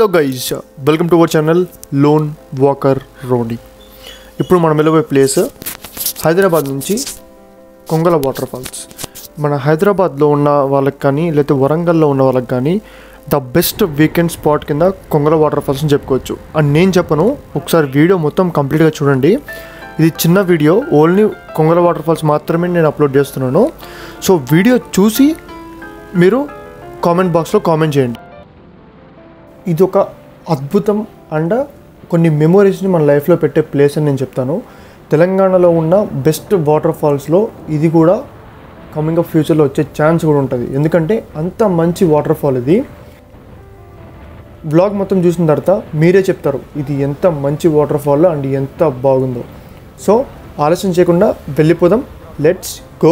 Guys welcome to our channel lone walker Ronnie ఇప్పుడు మనం వెళ్ళబోయే ప్లేస్ హైదరాబాద్ నుంచి కొంగల వాటర్ ఫాల్స్ మన హైదరాబాద్లో ఉన్న వాళ్ళకి కానీ లేకపోతే వరంగల్లో ఉన్న వాళ్ళకి కానీ ద బెస్ట్ వీకెండ్ స్పాట్ కింద కొంగల వాటర్ ఫాల్స్ అని చెప్పుకోవచ్చు అండ్ నేను చెప్పను ఒకసారి వీడియో మొత్తం కంప్లీట్గా చూడండి ఇది చిన్న video only Kongala water falls మాత్రమే నేను అప్లోడ్ చేస్తున్నాను సో వీడియో చూసి మీరు కామెంట్ బాక్స్లో కామెంట్ చేయండి ఇది ఒక అద్భుతం అండ్ కొన్ని మెమొరీస్ని మన లైఫ్లో పెట్టే ప్లేస్ అని నేను చెప్తాను తెలంగాణలో ఉన్న బెస్ట్ వాటర్ ఫాల్స్లో ఇది కూడా కమింగ్ అప్ ఫ్యూచర్లో వచ్చే ఛాన్స్ కూడా ఉంటుంది ఎందుకంటే అంత మంచి వాటర్ ఫాల్ ఇది బ్లాగ్ మొత్తం చూసిన తర్వాత మీరే చెప్తారు ఇది ఎంత మంచి వాటర్ ఫాల్ అండ్ ఎంత బాగుందో సో ఆలస్యం చేయకుండా వెళ్ళిపోదాం లెట్స్ గో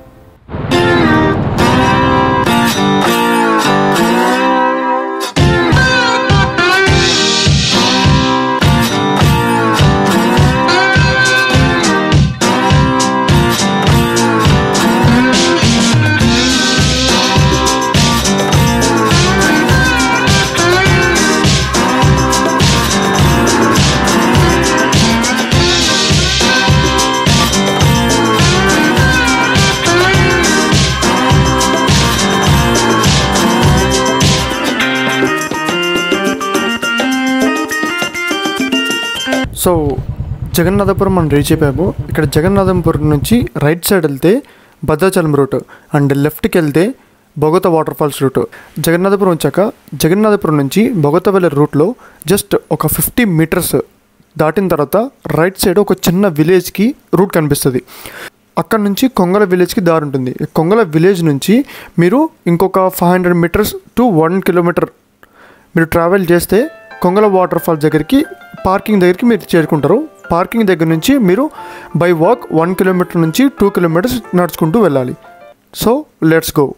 సో జగన్నాథపురం మనం రీచ్ అయిపోయాము ఇక్కడ జగన్నాథపురం నుంచి రైట్ సైడ్ వెళ్తే భద్రాచలం రూట్ అండ్ లెఫ్ట్కి వెళ్తే Bogatha water falls route Jagannathapuram వచ్చాక జగన్నాథపురం నుంచి బొగత వెళ్ళే రూట్లో జస్ట్ ఒక ఫిఫ్టీ మీటర్స్ దాటిన తర్వాత రైట్ సైడ్ ఒక చిన్న విలేజ్కి రూట్ కనిపిస్తుంది అక్కడ నుంచి కొంగల విలేజ్కి దారి ఉంటుంది ఈ కొంగల విలేజ్ నుంచి మీరు ఇంకొక five hundred metres to one kilometre మీరు ట్రావెల్ చేస్తే కొంగల వాటర్ ఫాల్స్ దగ్గరికి పార్కింగ్ దగ్గరికి మీరు చేరుకుంటారు పార్కింగ్ దగ్గర నుంచి మీరు బై వాక్ వన్ కిలోమీటర్ నుంచి టూ కిలోమీటర్స్ నడుచుకుంటూ వెళ్ళాలి సో లెట్స్ గో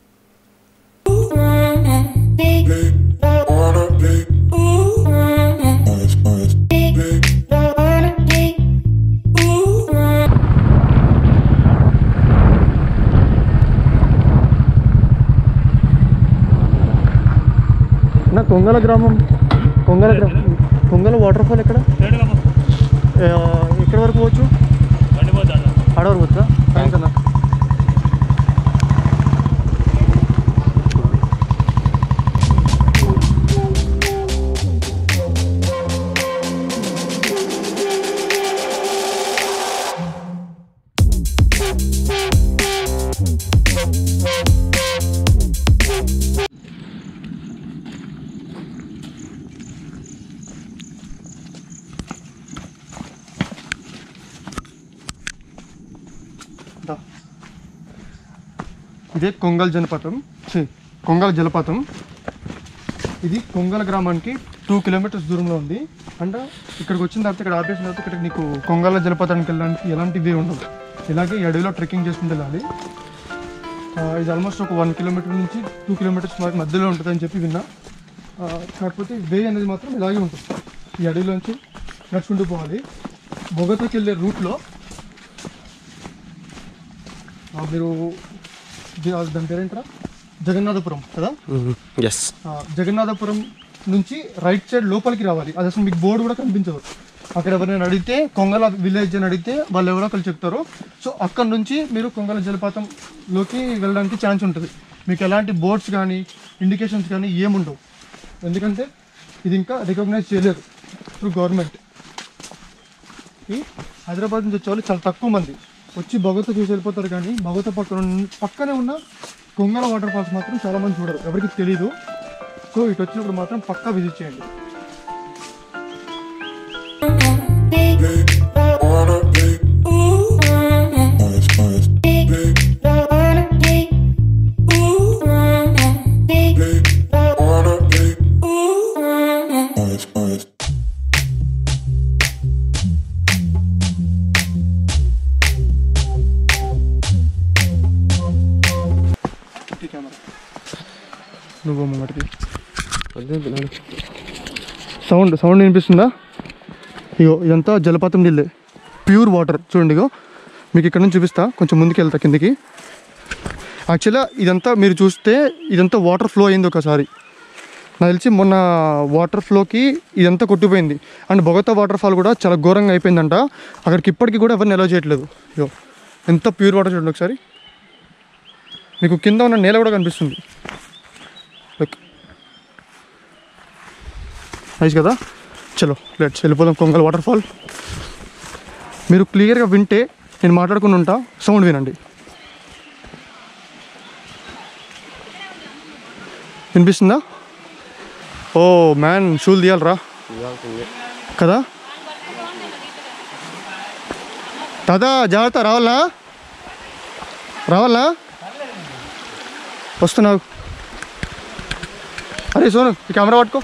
నా కొంగల గ్రామం కొంగల గ్రామం కొంగల వాటర్ ఫాల్ ఎక్కడ ఆ, ఎక్కడ వరకు పోవచ్చు ఆడ వరకు వచ్చా థ్యాంక్స్ అన్న దా. ఇదే కొంగల్ జలపాతం ఛీ, కొంగల్ జలపాతం ఇది కొంగల గ్రామానికి టూ కిలోమీటర్స్ దూరంలో ఉంది అండ్ ఇక్కడికి వచ్చిన తర్వాత ఇక్కడ ఆపేసిన తర్వాత ఇక్కడ నీకు కొంగల జలపాతానికి వెళ్ళడానికి ఎలాంటి వే ఉండదు ఇలాగే ఈ అడవిలో ట్రెక్కింగ్ చేసుకుంటూ వెళ్ళాలి ఆ, ఇది ఆల్మోస్ట్ ఒక వన్ కిలోమీటర్ నుంచి టూ కిలోమీటర్స్ వరకు మధ్యలో ఉంటుందని చెప్పి విన్నా ఆ, కాకపోతే వే అనేది మాత్రం ఇలాగే ఉంటుంది ఈ అడవిలోంచి నడుచుకుంటూ పోవాలి బొగతకి వెళ్ళే రూట్లో ఆ, మీరు ఇది- ఆ, దాని పేరేంటరా జగన్నాథపురం కదా ఎస్ ఆ, జగన్నాథపురం నుంచి రైట్ సైడ్ లోపలికి రావాలి అది అసలు మీకు బోర్డు కూడా కనిపించదు అక్కడ ఎవరైనా అడిగితే కొంగల విలేజ్ అని అడిగితే వాళ్ళు ఎవరో ఒకరు చెప్తారు సో అక్కడ నుంచి మీరు కొంగల జలపాతంలోకి వెళ్ళడానికి ఛాన్స్ ఉంటుంది మీకు ఎలాంటి బోర్డ్స్ కానీ ఇండికేషన్స్ కానీ ఏముండవు ఎందుకంటే ఇది ఇంకా రికగ్నైజ్ చేయలేదు త్రూ గవర్నమెంట్ ఈ హైదరాబాద్ నుంచి వచ్చే వాళ్ళు చాలా తక్కువ మంది వచ్చి భగవత చూసి వెళ్ళిపోతారు కానీ భగవత పక్కన ఉన్న- పక్కనే ఉన్న కొంగల వాటర్ ఫాల్స్ మాత్రం చాలా మంది చూడరు ఎవరికి తెలియదు సో ఇటు వచ్చినప్పుడు మాత్రం పక్కా విజిట్ చేయండి ఈ కెమెరా నువ్వు ముంగటికి సౌండ్ సౌండ్ వినిపిస్తుందా ఇగో ఇదంతా జలపాతం నీళ్ళే ప్యూర్ వాటర్ చూడండి ఇగో మీకు ఇక్కడ నుంచి చూపిస్తా కొంచెం ముందుకు వెళ్తా కిందకి యాక్చువల్గా ఇదంతా మీరు చూస్తే ఇదంతా వాటర్ ఫ్లో అయింది ఒకసారి నాకు తెలిసి మొన్న వాటర్ ఫ్లోకి ఇదంతా కొట్టిపోయింది అండ్ బొగతా వాటర్ ఫాల్ కూడా చాలా ఘోరంగా అయిపోయిందంట అక్కడికి ఇప్పటికీ కూడా ఎవరిని ఎలో చేయట్లేదు అయ్యో ఎంత ప్యూర్ వాటర్ చూడండి ఒకసారి మీకు కింద ఉన్న నేల కూడా కనిపిస్తుంది Look. నైస్ కదా చలో లెట్స్ వెళ్ళిపోదాం కొంగల్ వాటర్ ఫాల్ మీరు క్లియర్గా వింటే నేను మాట్లాడుకుని ఉంటా సౌండ్ వినండి వినిపిస్తుందా ఓ మ్యాన్ షూలు తీయాలరా కదా దాదా జాగ్రత్త రావాలా రావాలా వస్తున్నావు అరే సోను ఈ కెమెరా పట్టుకో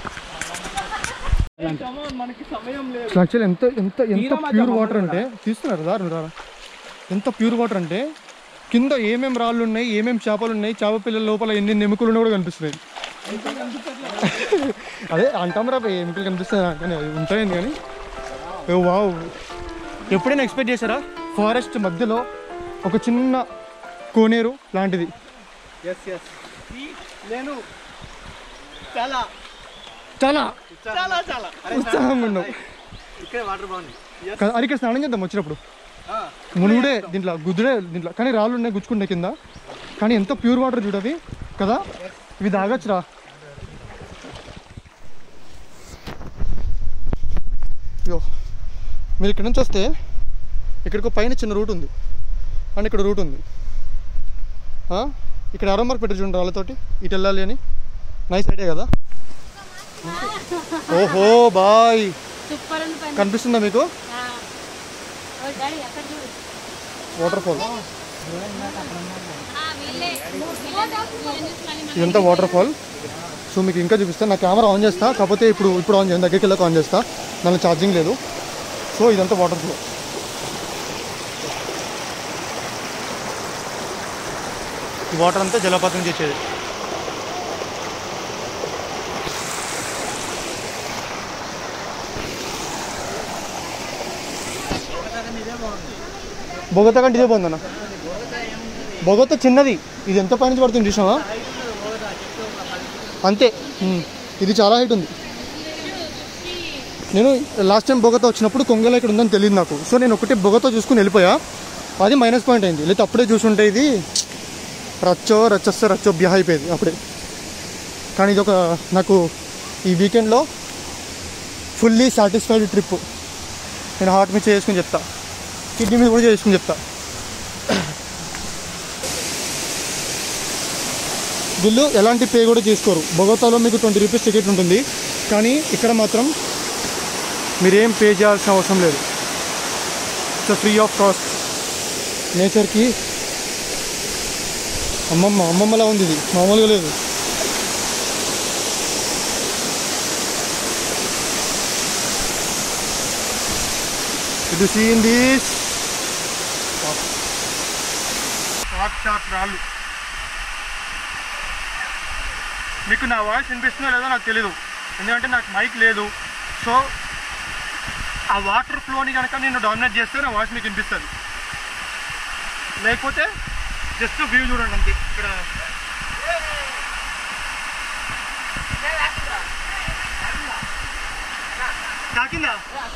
యాక్చువల్లీ ఎంత ఎంత ఎంత ప్యూర్ వాటర్ అంటే తీస్తున్నారు రా నువ్వు రారా ఎంత ప్యూర్ వాటర్ అంటే కింద ఏమేం రాళ్ళు ఉన్నాయి ఏమేం చేపలు ఉన్నాయి చేప పిల్లల లోపల ఎన్ని ఎముకలు ఉన్నాయి కూడా కనిపిస్తున్నాయి అదే అంటాం రా ఎముకలు కనిపిస్తాయి కానీ అవి ఉంటాయండి కానీ ఓ వావ్ ఎప్పుడైనా ఎక్స్పెక్ట్ చేశారా ఫారెస్ట్ మధ్యలో ఒక చిన్న కోనేరు లాంటిది ఎస్ ఎస్ నేను చాలా చాలా చాలా చాలా ఉత్సాహంగా ఉన్నావు ఇక్కడ వాటర్ బాగుంది కదా, అరే ఇక్కడ స్నానం చేద్దాం వచ్చినప్పుడు మునుగుడే దీంట్లో గుద్దుడే దీంట్లో కానీ రాళ్ళు ఉన్నాయి గుచ్చుకుంటాయి కింద కానీ ఎంత ప్యూర్ వాటర్ చూడవి కదా ఇవి తాగొచ్చురా ఇగో మీరు ఇక్కడ నుంచి వస్తే ఇక్కడికి పైన చిన్న రూట్ ఉంది అండ్ ఇక్కడ రూట్ ఉంది ఆ? ఇక్కడ అరో మార్క్ పెట్టారు చూడండి రాళ్ళతోటి ఇటు వెళ్ళాలి అని నైస్ ఐడియా కదా ఓహో బాయ్ సూపర్ ఉంది పైన కనిపిస్తుందా మీకు ఆ. ఓ డాడీ అక్కడ చూడు వాటర్ ఫాల్ ఆ, వీళ్ళే వీళ్ళని చూసి మళ్ళీ మనం ఇదంతా వాటర్ ఫాల్ సో మీకు ఇంకా చూపిస్తాను నా కెమెరా ఆన్ చేస్తా కాకపోతే ఇప్పుడు ఇప్పుడు ఆన్ చేయండి దగ్గరికి వెళ్ళాక ఆన్ చేస్తా దానిలో ఛార్జింగ్ లేదు సో ఇదంతా వాటర్ ఫ్లో ఈ వాటర్ అంతా జలపాతం చేసేది బొగత కంటే ఇదే బాగుందన్న బొగత చిన్నది ఇది ఎంత పైనుంచి పడుతుంది చూసావా అంతే ఉమ్. ఇది చాలా హైట్ ఉంది నేను లాస్ట్ టైం బొగత వచ్చినప్పుడు కొంగల ఇక్కడ ఉందని తెలియదు నాకు సో నేను ఒకటే బొగత చూసుకుని వెళ్ళిపోయా అది మైనస్ పాయింట్ అయింది లేకపోతే అప్పుడే చూసుంటే ఇది రచ్చో రచ్చస్తే రచ్చో బ్యా అయిపోయేది అప్పుడే కానీ ఇది ఒక నాకు ఈ వీకెండ్లో ఫుల్లీ సాటిస్ఫైడ్ ట్రిప్ నేను హార్ట్ మీద చేసుకుని చెప్తా కిడ్నీ మీద కూడా చేసుకుని చెప్తా వీళ్ళు ఎలాంటి పే కూడా చేసుకోరు బొగోతాలో మీకు ట్వంటీ రూపీస్ టికెట్ ఉంటుంది కానీ ఇక్కడ మాత్రం మీరేం పే చేయాల్సిన అవసరం లేదు సో ఫ్రీ ఆఫ్ కాస్ట్ నేచర్కి అమ్మమ్మ అమ్మమ్మలా ఉంది ఇది మామూలుగా లేదు ఇటు సీన్ దిస్ షార్ట్ షార్ట్ రాళ్ళు మీకు నా వాయిస్ వినిపిస్తుందో లేదో నాకు తెలీదు ఎందుకంటే నాకు మైక్ లేదు సో ఆ వాటర్ ఫ్లోని కనుక నేను డామినేట్ చేస్తే నా వాయిస్ మీకు వినిపిస్తుంది లేకపోతే జస్ట్ వ్యూ చూడండి అంతే ఇక్కడ తాకిందా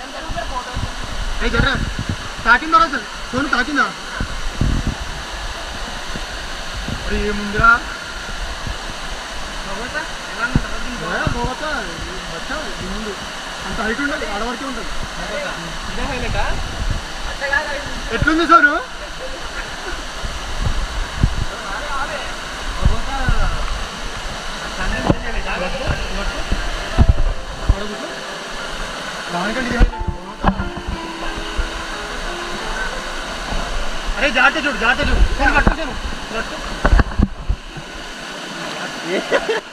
ఏ జర్రా తాకిందా అసలు ఫోన్ తాకిందా మరి ఏముందిరా పోవచ్చా వచ్చా ఈ ముందు అంత హైట్ ఉండదు ఆడవరకే ఉంటుంది ఎట్లుంది సార్ అరే జాగ్రత్త చూడు జాగ్రత్త చూడు ఫోన్ పట్టుకోసాను